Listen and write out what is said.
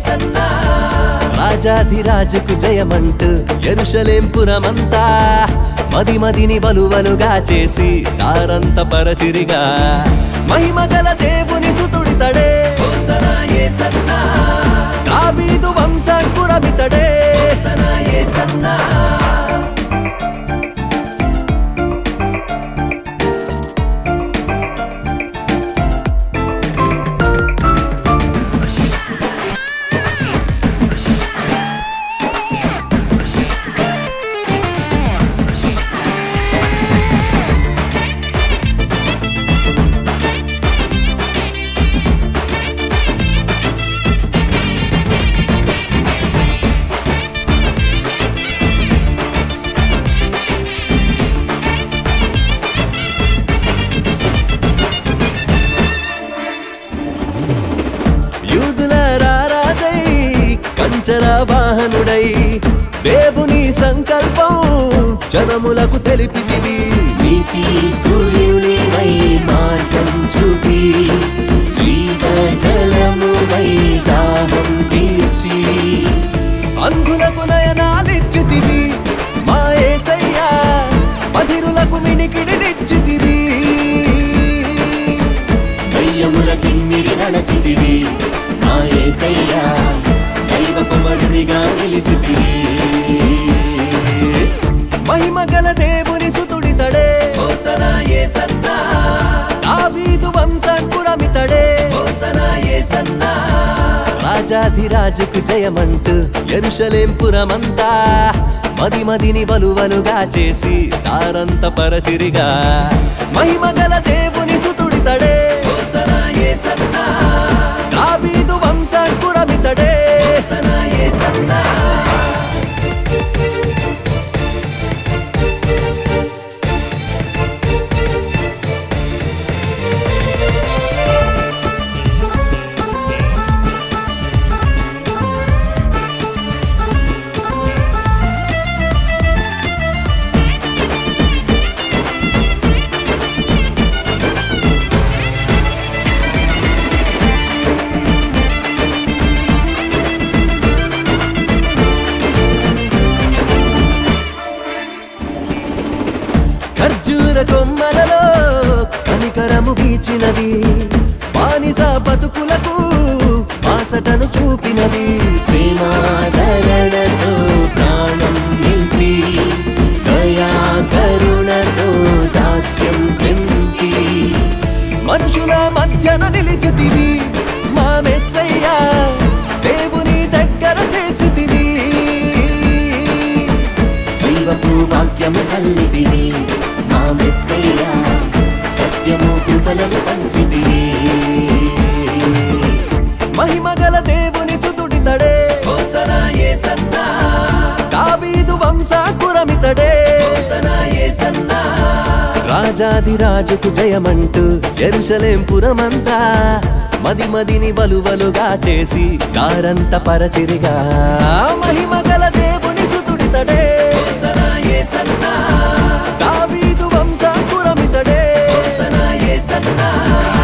ఏసన్నా రాజాధిరాజుకు జయమంటూ ఎరుషలేం పురమంతా మది మదిని వలువలుగా చేసి దారంత పరచిరిగా మహిమగల దేవుని సుతుడితడే హోసనా ఏసన్నా దావీదు వంశాంకురమితడే హోసనా ఏసన్నా యూదుల రారాజై కంచర వాహనుడై దేవుని సంకల్పం జనములకు తెలిపితివి నీతి సూర్యునివై మార్గం చూపి జీవ జలమువై దాహం తీర్చి అంధులకు నయనాలిచ్చితివి మా యేసయ్యా మధిరులకు మినికిడినిచ్చితివి దయ్యముల కిమ్మిరి నడచితివి మా యేసయ్యా దైవ కుమారునిగా నిలిచితివి మహిమగల దేవుని సుతుడితడే హోసనా ఏసన్నా దావీదు వంశాంకురమితడే హోసనా ఏసన్నా రాజాధిరాజుకు జయమంటూ ఎరుషలేం పురమంతా మది మదిని వలువలుగా చేసి దారంత పరచిరిగా మహిమగల దేవుని సుతుడితడే హోసనా ఏసన్నా దావీదు వంశాంకురమితడే హోసనా ఏసన్నా ఖర్జూర కొమ్మలలో కనికరము వీచినది బానిస బతుకులకు బాసటను చూపినది ప్రేమాదరణతో ప్రాణం నింపి దయా కరుణతో దాస్యం పెంపి మనుషుల మధ్యన నిలిచితివి మా మెస్సయ్యా దేవుని దగ్గర చేర్చితివి జీవపు వాక్యము చల్లితివి మా మెస్సయ్యా సత్యము కృపలను పంచితివి మహిమగల దేవుని సుతుడితడే హోసనా ఏసన్నా దావీదు వంశాకురమితడే హోసనా ఏసన్నా రాజాదిరాజుకు జయమంటూ ఎరుషలేం పురమంతా మది మదిని వలువలుగా చేసి దారంత పరచిరిగా మహిమగల దేవుని సుతుడితడే హోసనా ఏసన్నా దావీదు వంశాకురమితడే హోసనా ఏసన్నా